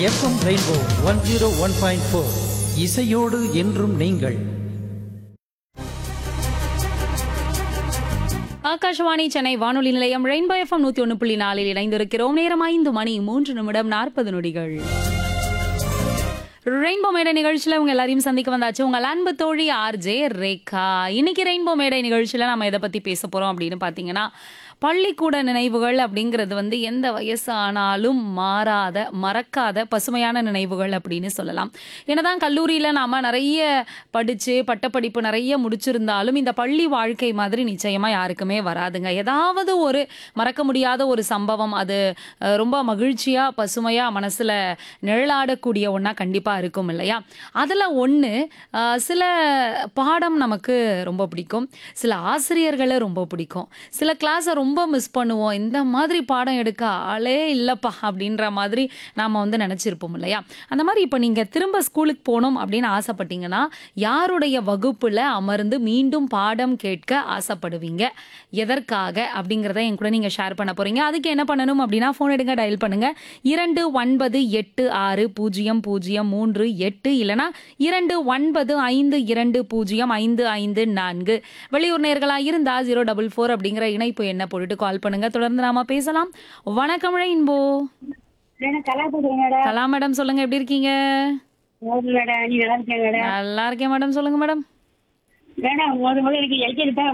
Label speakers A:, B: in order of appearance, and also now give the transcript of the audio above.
A: FM rainbow one zero one point four இசையோடு என்றும் நீங்கள்
B: ஆகாஷவாணி சென்னை வானொலி நிலையம் ரெயின்போ எஃப்எம் நூத்தி ஒன்று புள்ளி நாலில் இணைந்திருக்கிறோம் நேரம் ஐந்து மணி மூன்று நிமிடம் நாற்பது நொடிகள் ரெயின்போ மேடை நிகழ்ச்சியில உங்க எல்லாரையும் சந்திக்க வந்தாச்சு உங்கள் அன்பு தோழி ஆர்ஜே ரேகா இன்னைக்கு ரெயின்போ மேடை நிகழ்ச்சியில நம்ம எதை பத்தி பேச போறோம் அப்படின்னு பாத்தீங்கன்னா பள்ளிக்கூட நினைவுகள் அப்படிங்கிறது வந்து எந்த வயசு ஆனாலும் மாறாத மறக்காத பசுமையான நினைவுகள் அப்படின்னு சொல்லலாம் என்னதான் கல்லூரியில நாம நிறைய படிச்சு பட்டப்படிப்பு நிறைய முடிச்சிருந்தாலும் இந்த பள்ளி வாழ்க்கை மாதிரி நிச்சயமா யாருக்குமே வராதுங்க ஏதாவது ஒரு மறக்க முடியாத ஒரு சம்பவம் அது அஹ், ரொம்ப மகிழ்ச்சியா பசுமையா மனசுல நிழலாடக்கூடிய ஒண்ணா கண்டிப்பா இருக்கும் இல்லையா அதுல ஒண்ணு அஹ், சில பாடம் நமக்கு ரொம்ப பிடிக்கும் சில ஆசிரியர்களை ரொம்ப பிடிக்கும் சில கிளாஸை ரொம்ப மிஸ் பண்ணுவோம் இந்த மாதிரி பாடம் எடுக்க ஆளே இல்லப்பா அப்படின்ற மாதிரி நாம வந்து நினைச்சிருப்போம் இல்லையா அந்த மாதிரி இப்போ நீங்க திரும்ப ஸ்கூலுக்கு போகணும் அப்படின்னு ஆசைப்பட்டீங்கன்னா யாருடைய வகுப்புல அமர்ந்து மீண்டும் பாடம் கேட்க ஆசைப்படுவீங்க எதற்காக அப்படிங்கிறத என் கூட நீங்க ஷேர் பண்ண போறீங்க அதுக்கு என்ன பண்ணணும் அப்படின்னா ஃபோன் எடுங்க டயல் பண்ணுங்க இரண்டு ஒன்பது எட்டு ஆறு பூஜ்ஜியம் பூஜ்ஜியம் மூன்று எட்டு இல்லனா இரண்டு ஒன்பது ஐந்து இரண்டு பூஜ்ஜியம் ஐந்து ஐந்து நான்கு வெளியூர் நேர்களா இருந்தா ஜீரோ டபுள் ஃபோர் அப்படிங்கிற இணைப்பு என்ன போட்டுட்டு கால் பண்ணுங்க தொடர்ந்து நாம பேசலாம் வணக்கம் ரெயின்போ
C: மேடம் கலா பேசுறேன் மேடம்
B: கலா மேடம் சொல்லுங்க எப்படி இருக்கீங்க
C: மேடம் நீ நல்லா இருக்கேன் மேடம்
B: நல்லா இருக்கேன் மேடம் சொல்லுங்க மேடம்
C: மேடம் முதல் முதல்ல எனக்கு எல்கேஜி தான்